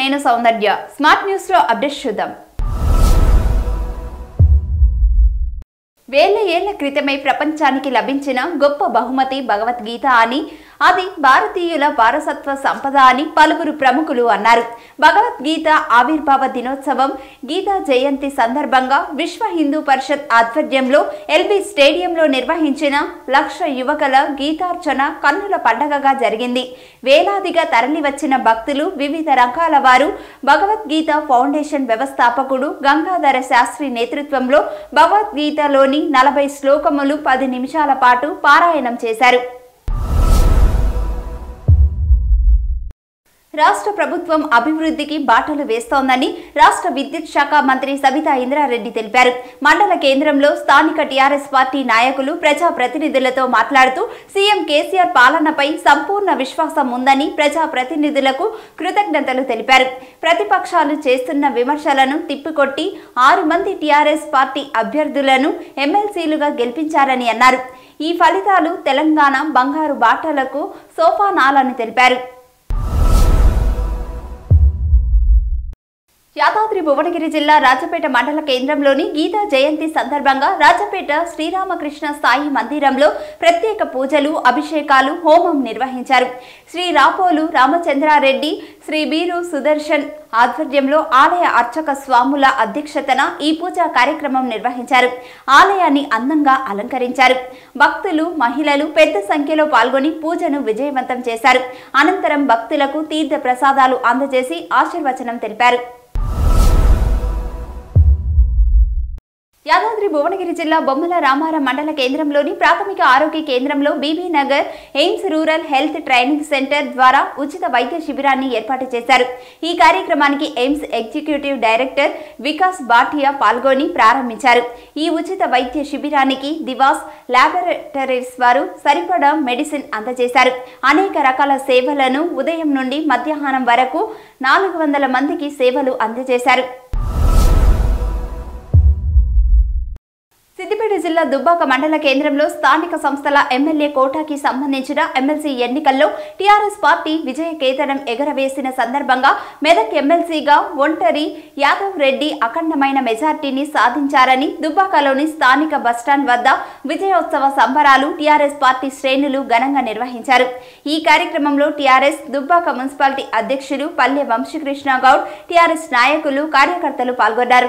నేను Soundarya smart news లో update చూద్దాం వేల ఏళ్ల క్రితమే ప్రపంచానికి లభించిన గొప్ప బహుమతి భగవద్గీత అని అది భారతీయుల వారసత్వ సంపద అని పలువురు ప్రముఖులు అన్నారు భగవద్గీత ఆవిర్భావ దినోత్సవం గీతా జయంతి సందర్భంగా విశ్వ హిందూ పరిషత్ ఆధ్వర్యంలో ఎల్బీ స్టేడియంలో నిర్వహించిన లక్ష యువకుల గీతార్చన కన్నుల పండగగా జరిగింది వేలాదిగా తరలివచ్చిన భక్తులు వివిధ రంగాల వారు భగవద్గీత ఫౌండేషన్ వ్యవస్థాపకుడు గంగాధర శాస్త్రి నేతృత్వంలో భగవద్గీతలోని నలభై శ్లోకములు పది నిమిషాల పాటు పారాయణం చేశారు రాష్ట్ర ప్రభుత్వం అభివృద్ధికి బాటలు వేస్తోందని రాష్ట్ర విద్యుత్ శాఖ మంత్రి సబితా ఇంద్రారెడ్డి తెలిపారు మండల కేంద్రంలో స్థానిక టీఆర్ఎస్ పార్టీ నాయకులు ప్రజా ప్రతినిధులతో మాట్లాడుతూ సీఎం కేసీఆర్ పాలనపై సంపూర్ణ విశ్వాసం ఉందని ప్రజా ప్రతినిధులకు కృతజ్ఞతలు తెలిపారు ప్రతిపక్షాలు చేస్తున్న విమర్శలను తిప్పికొట్టి ఆరు మంది టీఆర్ఎస్ పార్టీ అభ్యర్థులను ఎమ్మెల్సీలుగా గెలిపించారని అన్నారు ఈ ఫలితాలు తెలంగాణ బంగారు బాటలకు సోపానాలని తెలిపారు యాదాద్రి భువనగిరి జిల్లా రాజపేట మండల కేంద్రంలోని గీతా జయంతి సందర్భంగా రాజపేట శ్రీరామకృష్ణ సాయి మందిరంలో ప్రత్యేక పూజలు అభిషేకాలు హోమం నిర్వహించారు శ్రీ రాపోలు రామచంద్రారెడ్డి శ్రీ బీరు సుదర్శన్ ఆధ్వర్యంలో ఆలయ అర్చక స్వాముల అధ్యక్షతన ఈ పూజా కార్యక్రమం నిర్వహించారు ఆలయాన్ని అందంగా అలంకరించారు భక్తులు మహిళలు పెద్ద సంఖ్యలో పాల్గొని పూజను విజయవంతం చేశారు అనంతరం భక్తులకు తీర్థ ప్రసాదాలు అందజేసి ఆశీర్వచనం తెలిపారు యాదాద్రి భువనగిరి జిల్లా బొమ్మల రామారం మండల కేంద్రంలోని ప్రాథమిక ఆరోగ్య కేంద్రంలో Bibi Nagar AIIMS rural health training center ద్వారా ఉచిత వైద్య శిబిరాన్ని ఏర్పాటు చేశారు ఈ కార్యక్రమానికి AIIMS executive director Vikas Bhatia పాల్గొని ప్రారంభించారు ఈ ఉచిత వైద్య శిబిరానికి దివాస్ ల్యాబొరేటరీస్ వారు సరిపడా మెడిసిన్ అందజేశారు అనేక రకాల సేవలను ఉదయం నుండి మధ్యాహ్నం వరకు నాలుగు వందల మందికి సేవలు అందజేశారు సిద్దిపేట జిల్లా దుబ్బాక మండల కేంద్రంలో స్థానిక సంస్థల ఎమ్మెల్యే కోటాకి సంబంధించిన ఎమ్మెల్సీ ఎన్నికల్లో టీఆర్ఎస్ పార్టీ విజయ కేతనం ఎగరవేసిన సందర్భంగా మెదక్ ఎమ్మెల్సీగా ఒంటరి యాదవ్ రెడ్డి అఖండమైన మెజార్టీని సాధించారని దుబ్బాకలోని స్థానిక బస్టాండ్ వద్ద విజయోత్సవ సంబరాలు టీఆర్ఎస్ పార్టీ శ్రేణులు ఘనంగా నిర్వహించారు ఈ కార్యక్రమంలో టీఆర్ఎస్ దుబ్బాక మున్సిపాలిటీ అధ్యక్షులు పల్లె వంశీకృష్ణ గౌడ్ టీఆర్ఎస్ నాయకులు కార్యకర్తలు పాల్గొన్నారు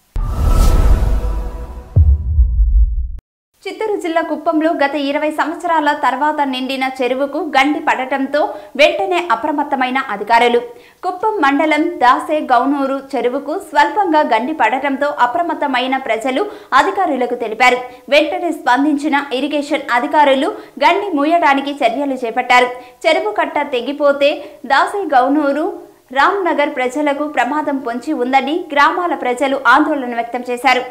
చిత్తూరు జిల్లా కుప్పంలో గత ఇరవై సంవత్సరాల తర్వాత నిండిన చెరువుకు గండి పడటంతో వెంటనే అప్రమత్తమైన అధికారులు కుప్పం మండలం దాసే గౌనూరు చెరువుకు స్వల్పంగా గండి పడటంతో అప్రమత్తమైన ప్రజలు అధికారులకు తెలిపారు వెంటనే స్పందించిన ఇరిగేషన్ అధికారులు గండి మూయడానికి చర్యలు చేపట్టారు చెరువు కట్ట తెగిపోతే దాసే గౌనూరు రామ్నగర్ ప్రజలకు ప్రమాదం పొంచి ఉందని గ్రామాల ప్రజలు ఆందోళన వ్యక్తం చేశారు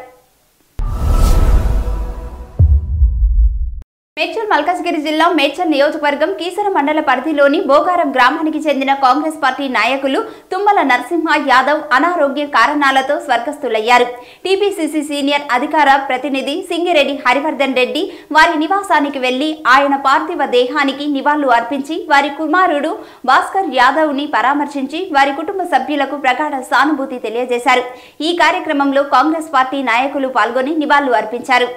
మేడ్చల్ మల్కాజ్గిరి జిల్లా మేడ్చల్ నియోజకవర్గం కీసర మండల పరిధిలోని బోగారం గ్రామానికి చెందిన కాంగ్రెస్ పార్టీ నాయకులు తుమ్మల నరసింహ యాదవ్ అనారోగ్య కారణాలతో స్వర్గస్థులయ్యారు టీపీసీసీ సీనియర్ అధికార ప్రతినిధి సింగిరెడ్డి హరివర్ధన్ రెడ్డి వారి నివాసానికి వెళ్లి ఆయన పార్థివ దేహానికి నివాళులు అర్పించి వారి కుమారుడు భాస్కర్ యాదవ్ ని పరామర్శించి వారి కుటుంబ సభ్యులకు ప్రగాఢ సానుభూతి తెలియజేశారు ఈ కార్యక్రమంలో కాంగ్రెస్ పార్టీ నాయకులు పాల్గొని నివాళులు అర్పించారు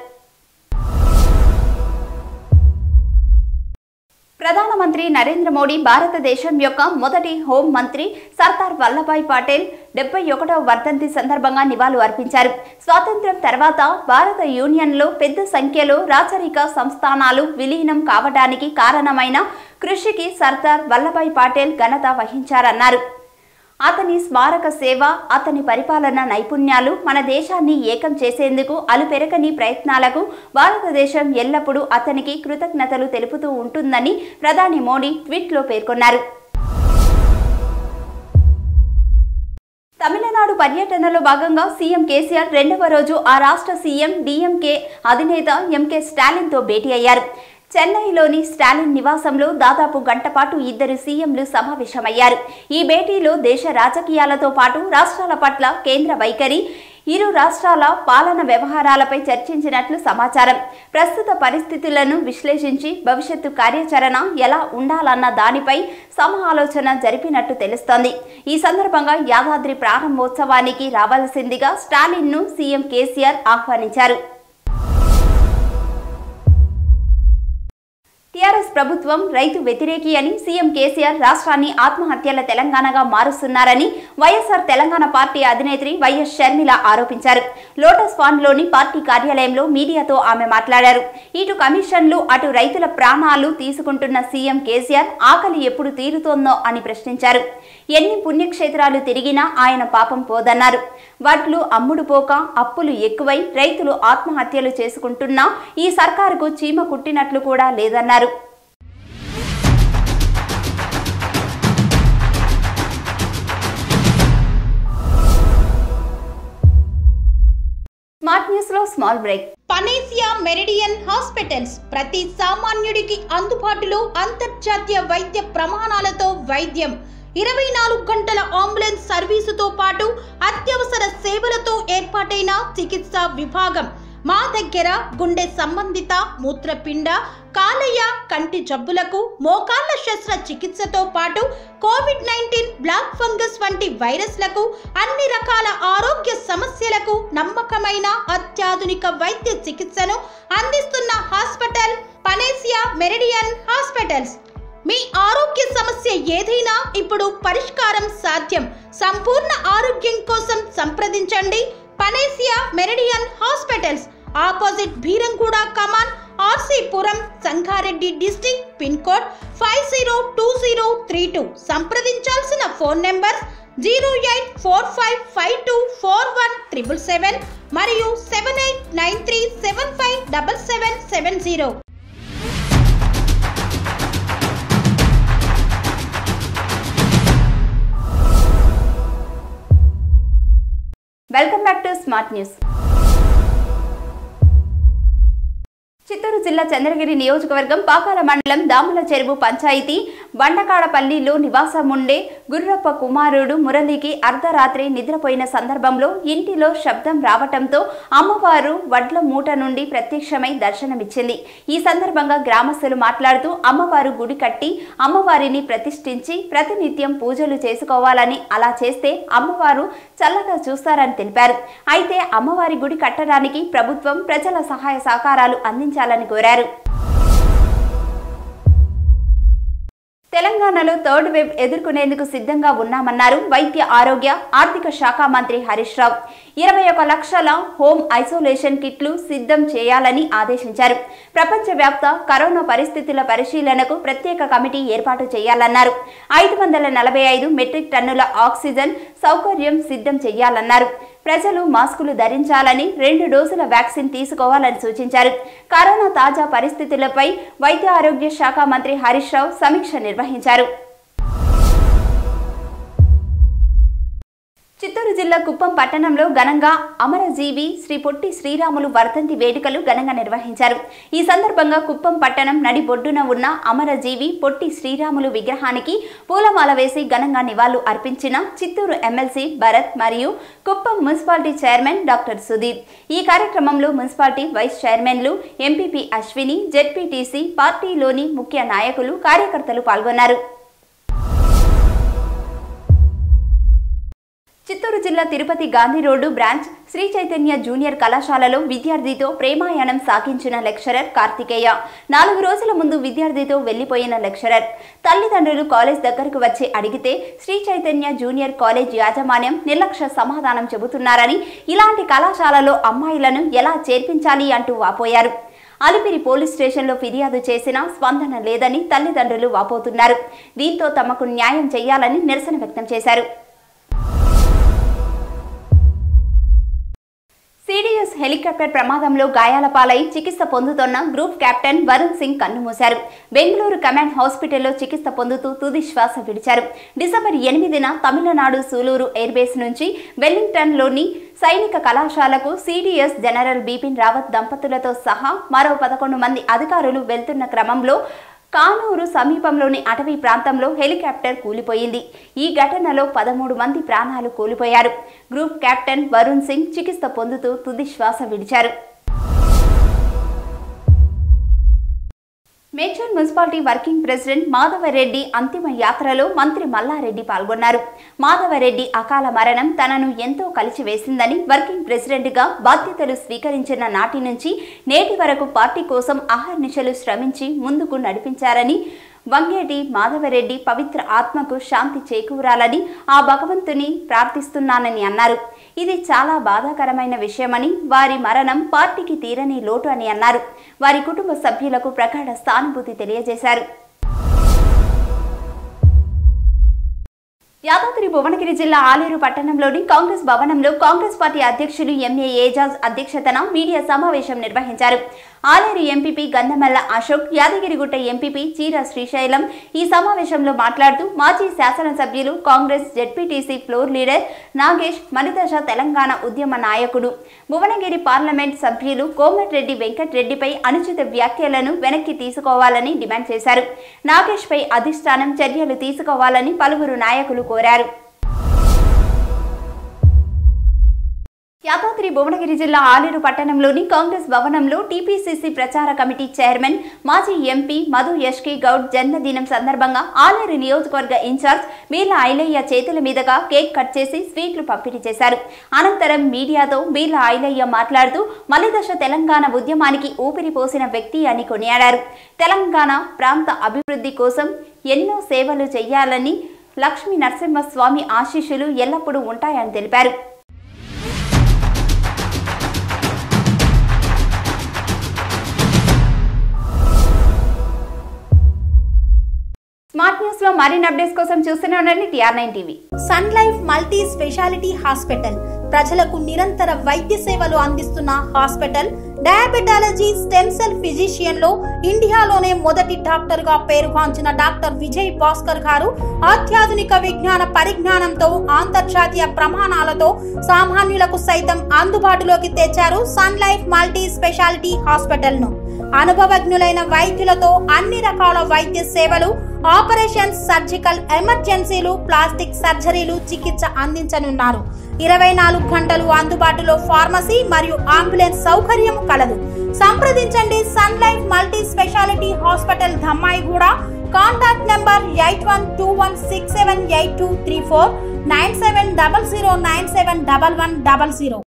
ప్రధానమంత్రి నరేంద్ర మోడీ భారతదేశం యొక్క మొదటి హోం మంత్రి సర్దార్ వల్లభాయ్ పటేల్ డెబ్బై ఒకటవ వర్ధంతి సందర్భంగా నివాళులు అర్పించారు స్వాతంత్ర్యం తర్వాత భారత యూనియన్లో పెద్ద సంఖ్యలో రాచరిక సంస్థానాలు విలీనం కావడానికి కారణమైన కృషికి సర్దార్ వల్లభాయ్ పటేల్ ఘనత వహించారన్నారు అతని స్మారక సేవ అతని పరిపాలన నైపుణ్యాలు మన దేశాన్ని ఏకం చేసేందుకు అలుపెరగని ప్రయత్నాలకు భారతదేశం ఎల్లప్పుడూ అతనికి కృతజ్ఞతలు తెలుపుతూ ఉంటుందని ప్రధాని మోడీ ట్వీట్లో పేర్కొన్నారు తమిళనాడు పర్యటనలో భాగంగా సీఎం కేసీఆర్ రెండవ రోజు ఆ రాష్ట్ర సీఎం డీఎంకే అధినేత ఎంకే స్టాలిన్తో భేటీ అయ్యారు చెన్నైలోని స్టాలిన్ నివాసంలో దాదాపు గంట పాటు ఇద్దరు సీఎంలు సమావేశమయ్యారు ఈ భేటీలో దేశ రాజకీయాలతో పాటు రాష్ట్రాల పట్ల కేంద్ర వైఖరి ఇరు రాష్ట్రాల పాలన వ్యవహారాలపై చర్చించినట్లు సమాచారం ప్రస్తుత పరిస్థితులను విశ్లేషించి భవిష్యత్తు కార్యాచరణ ఎలా ఉండాలన్న దానిపై సమాలోచన జరిపినట్టు తెలుస్తోంది ఈ సందర్భంగా యాదాద్రి ప్రారంభోత్సవానికి రావాల్సిందిగా స్టాలిన్ను సీఎం కేసీఆర్ ఆహ్వానించారు టీఆర్ఎస్ ప్రభుత్వం రైతు వ్యతిరేకి అని సీఎం కేసీఆర్ రాష్ట్రాన్ని ఆత్మహత్యల తెలంగాణగా మారుస్తున్నారని వైఎస్ఆర్ తెలంగాణ పార్టీ అధినేత్రి వైఎస్ షర్మిల ఆరోపించారు లోటస్ లోని పార్టీ కార్యాలయంలో మీడియాతో ఆమె మాట్లాడారు ఇటు కమిషన్లు అటు రైతుల ప్రాణాలు తీసుకుంటున్న సీఎం కేసీఆర్ ఆకలి ఎప్పుడు తీరుతోందో అని ప్రశ్నించారు ఎన్ని పుణ్యక్షేత్రాలు తిరిగినా ఆయన పాపం పోదన్నారు వడ్లు అమ్ముడు పోక అప్పులు ఎక్కువై రైతులు ఆత్మహత్యలు చేసుకుంటున్నా ఈ సర్కారుకు చీమ కుట్టినట్లు కూడా లేదన్నారు స్మార్ట్ న్యూస్ లో small break Panacea Meridian hospitals ప్రతి సామాన్యుడికి అందుబాటులో అంతర్జాతీయ వైద్య ప్రమాణాలతో వైద్యం ఇరవై నాలుగు గంటల అంబులెన్స్ సర్వీసుతో పాటు అత్యవసర సేవలతో ఏర్పాటైన చికిత్సా విభాగం మా దగ్గర గుండె సంబంధిత మూత్రపిండ కాలేయ కంటి జబ్బులకు మోకాళ్ల శస్త్ర చికిత్సతో పాటు కోవిడ్ నైన్టీన్ బ్లాక్ ఫంగస్ వంటి వైరస్లకు అన్ని రకాల ఆరోగ్య సమస్యలకు నమ్మకమైన అత్యాధునిక వైద్య చికిత్సను అందిస్తున్న హాస్పిటల్ పనేసియా మెరిడియన్ హాస్పిటల్స్ మీ ఆరోగ్య సమస్య ఏదైనా ఇప్పుడు పరిష్కారం సాధ్యం సంపూర్ణ ఆరోగ్యం కోసం సంప్రదించండి Panacea Meridian hospitals opposite Bheeramguda Kaman RC Puram Sangareddy district pin code five zero two zero three two సంప్రదించాల్సిన phone number zero eight four five five two four one triple seven మరియు seven eight nine three seven five double seven seven zero welcome back to smart news Chittoor జిల్లా చంద్రగిరి నియోజకవర్గం పాకాల మండలం దాముల చెరువు పంచాయతీ బండకాడపల్లిలో నివాసం ఉండే గుర్రప్ప కుమారుడు మురళికి అర్ధరాత్రి నిద్రపోయిన సందర్భంలో ఇంటిలో శబ్దం రావటంతో అమ్మవారు వడ్ల మూట నుండి ప్రత్యక్షమై దర్శనమిచ్చింది ఈ సందర్భంగా గ్రామస్తులు మాట్లాడుతూ అమ్మవారు గుడి కట్టి అమ్మవారిని ప్రతిష్ఠించి ప్రతినిత్యం పూజలు చేసుకోవాలని అలా చేస్తే అమ్మవారు చల్లగా చూస్తారని తెలిపారు అయితే అమ్మవారి గుడి కట్టడానికి ప్రభుత్వం ప్రజల సహాయ సహకారాలు అందించాలని కోరారు తెలంగాణలో థర్డ్ వేవ్ ఎదుర్కొనేందుకు సిద్ధంగా ఉన్నామన్నారు వైద్య ఆరోగ్య ఆర్థిక శాఖ మంత్రి హరీష్ రావు ఇరవై ఒక లక్షల హోమ్ ఐసోలేషన్ కిట్లు సిద్ధం చేయాలని ఆదేశించారు ప్రపంచవ్యాప్త కరోనా పరిస్థితుల పరిశీలనకు ప్రత్యేక కమిటీ ఏర్పాటు చేయాలన్నారు ఐదు వందల నలభై ఐదు మెట్రిక్ టన్నుల ఆక్సిజన్ సౌకర్యం సిద్ధం చేయాలన్నారు ప్రజలు మాస్కులు ధరించాలని రెండు డోసుల వ్యాక్సిన్ తీసుకోవాలని సూచించారు కరోనా తాజా పరిస్థితులపై వైద్య ఆరోగ్య శాఖ మంత్రి హరీష్ రావు సమీక్ష నిర్వహించారు చిత్తూరు జిల్లా కుప్పం పట్టణంలో ఘనంగా అమరజీవి శ్రీ పొట్టి శ్రీరాములు వర్ధంతి వేడుకలు ఘనంగా నిర్వహించారు ఈ సందర్భంగా కుప్పం పట్టణం నడిబొడ్డున ఉన్న అమరజీవి పొట్టి శ్రీరాములు విగ్రహానికి పూలమాల వేసి ఘనంగా నివాళులు అర్పించిన చిత్తూరు ఎమ్మెల్సీ భరత్ మరియు Kuppam municipality chairman doctor Sudeep ఈ కార్యక్రమంలో మున్సిపాలిటీ వైస్ చైర్మన్లు ఎంపీపీ అశ్విని జెడ్పీటీసీ పార్టీలోని ముఖ్య నాయకులు కార్యకర్తలు పాల్గొన్నారు చిత్తూరు జిల్లా Tirupati Gandhi road branch Shri Chaitanya junior కళాశాలలో విద్యార్థితో ప్రేమాయణం సాగించిన లెక్చరర్ కార్తికేయ నాలుగు రోజుల ముందు విద్యార్థితో వెళ్లిపోయిన లెక్చరర్ తల్లిదండ్రులు కాలేజ్ దగ్గరకు వచ్చి అడిగితే శ్రీ చైతన్య జూనియర్ కాలేజ్ యాజమాన్యం నిర్లక్ష్య సమాధానం చెబుతున్నారని ఇలాంటి కళాశాలలో అమ్మాయిలను ఎలా చేర్పించాలి అంటూ వాపోయారు అలిపిరి పోలీస్ స్టేషన్లో ఫిర్యాదు చేసినా స్పందన లేదని తల్లిదండ్రులు వాపోతున్నారు దీంతో తమకు న్యాయం చేయాలని నిరసన వ్యక్తం చేశారు సిడిఎస్ హెలికాప్టర్ ప్రమాదంలో గాయాల పాలై చికిత్స పొందుతున్న గ్రూప్ కెప్టెన్ వరుణ్ సింగ్ కన్నుమూశారు బెంగళూరు కమాండ్ హాస్పిటల్లో చికిత్స పొందుతూ తుది శ్వాస విడిచారు డిసెంబర్ ఎనిమిదిన తమిళనాడు సూలూరు ఎయిర్బేస్ నుంచి వెల్లింగ్టన్లోని సైనిక కళాశాలకు సిడిఎస్ జనరల్ బిపిన్ రావత్ దంపతులతో సహా మరో పదకొండు మంది అధికారులు వెళ్తున్న క్రమంలో కానూరు సమీపంలోని అటవీ ప్రాంతంలో హెలికాప్టర్ కూలిపోయింది ఈ ఘటనలో పదమూడు మంది ప్రాణాలు కోల్పోయారు గ్రూప్ కెప్టెన్ వరుణ్ సింగ్ చికిత్స పొందుతూ తుది శ్వాస విడిచారు Medchal municipality working president Madhava Reddy అంతిమ యాత్రలో మంత్రి మల్లారెడ్డి పాల్గొన్నారు మాధవరెడ్డి అకాల మరణం తనను ఎంతో కలిచివేసిందని వర్కింగ్ ప్రెసిడెంట్గా బాధ్యతలు స్వీకరించిన నాటి నుంచి నేటి వరకు పార్టీ కోసం అహర్నిశలు శ్రమించి ముందుకు నడిపించారని వంగేటి మాధవరెడ్డి పవిత్ర ఆత్మకు శాంతి చేకూరాలని ఆ భగవంతుని ప్రార్థిస్తున్నానని అన్నారు ఇది చాలా బాధాకరమైన విషయమని వారి మరణం పార్టీకి తీరని లోటు అని అన్నారు వారి కుటుంబ సభ్యులకు ప్రగాఢ సానుభూతి తెలియజేశారు యాదాద్రి భువనగిరి జిల్లా ఆలేరు పట్టణంలోని కాంగ్రెస్ భవనంలో కాంగ్రెస్ పార్టీ అధ్యక్షులు ఎంఏ ఏజాజ్ అధ్యక్షతన మీడియా సమావేశం నిర్వహించారు ఆలేరు ఎంపీపీ గంధమల్ల అశోక్ యాదగిరిగుట్ట ఎంపీపీ చీర శ్రీశైలం ఈ సమావేశంలో మాట్లాడుతూ మాజీ శాసనసభ్యులు Congress ZPTC floor leader Nagesh మణిదశ తెలంగాణ ఉద్యమ నాయకుడు భువనగిరి పార్లమెంట్ సభ్యులు కోమటిరెడ్డి వెంకటరెడ్డిపై అనుచిత వ్యాఖ్యలను వెనక్కి తీసుకోవాలని డిమాండ్ చేశారు నాగేష్ పై అధిష్టానం చర్యలు తీసుకోవాలని పలువురు నాయకులు కోరారు యాదాద్రి భువనగిరి జిల్లా ఆలేరు పట్టణంలోని కాంగ్రెస్ భవనంలో టీపీసీసీ ప్రచార కమిటీ చైర్మన్ మాజీ ఎంపీ మధు యష్కి గౌడ్ జన్మదినం సందర్భంగా ఆలేరు నియోజకవర్గ ఇన్ఛార్జ్ బీర్ల ఐలయ్య చేతుల మీదుగా కేక్ కట్ చేసి స్వీట్లు పంపిణీ చేశారు అనంతరం మీడియాతో బీర్ల ఐలయ్య మాట్లాడుతూ మలిదశ తెలంగాణ ఉద్యమానికి ఊపిరి పోసిన వ్యక్తి అని కొనియాడారు తెలంగాణ ప్రాంత అభివృద్ధి కోసం ఎన్నో సేవలు చేయాలని లక్ష్మీ నరసింహస్వామి ఆశీస్సులు ఎల్లప్పుడూ ఉంటాయని తెలిపారు స్మార్ట్ న్యూస్ లో మరిన్ని అప్డేట్స్ కోసం చూస్తూనే ఉండండి TR nine TV sun life multi speciality hospital ప్రజలకు నిరంతర వైద్య సేవలు అందిస్తున్న hospital diabetology stem cell physician లో ఇండియాలోనే మొదటి డాక్టర్ గా పేరుగాంచిన డాక్టర్ విజయ్ భాస్కర్ గారు అత్యాధునిక విజ్ఞాన పరిజ్ఞానంతో అంతర్జాతీయ ప్రమాణాలతో సామాన్యులకు సైతం అందుబాటులోకి తెచ్చారు sun life multi speciality hospital ను అనుభవజ్ఞులైన వైద్యులతో అన్ని రకాల వైద్య సేవలు ఆపరేషన్స్ సర్జికల్ ఎమర్జెన్సీలు ప్లాస్టిక్ సర్జరీలు చికిత్స అందించనున్నారు ఇరవై నాలుగు గంటలు అందుబాటులో ఫార్మసీ మరియు అంబులెన్స్ సౌకర్యం కలదు సంప్రదించండి sun life multi speciality hospital Dhammaiguda contact number eight one two one six seven eight two three four nine seven double zero nine seven double one double zero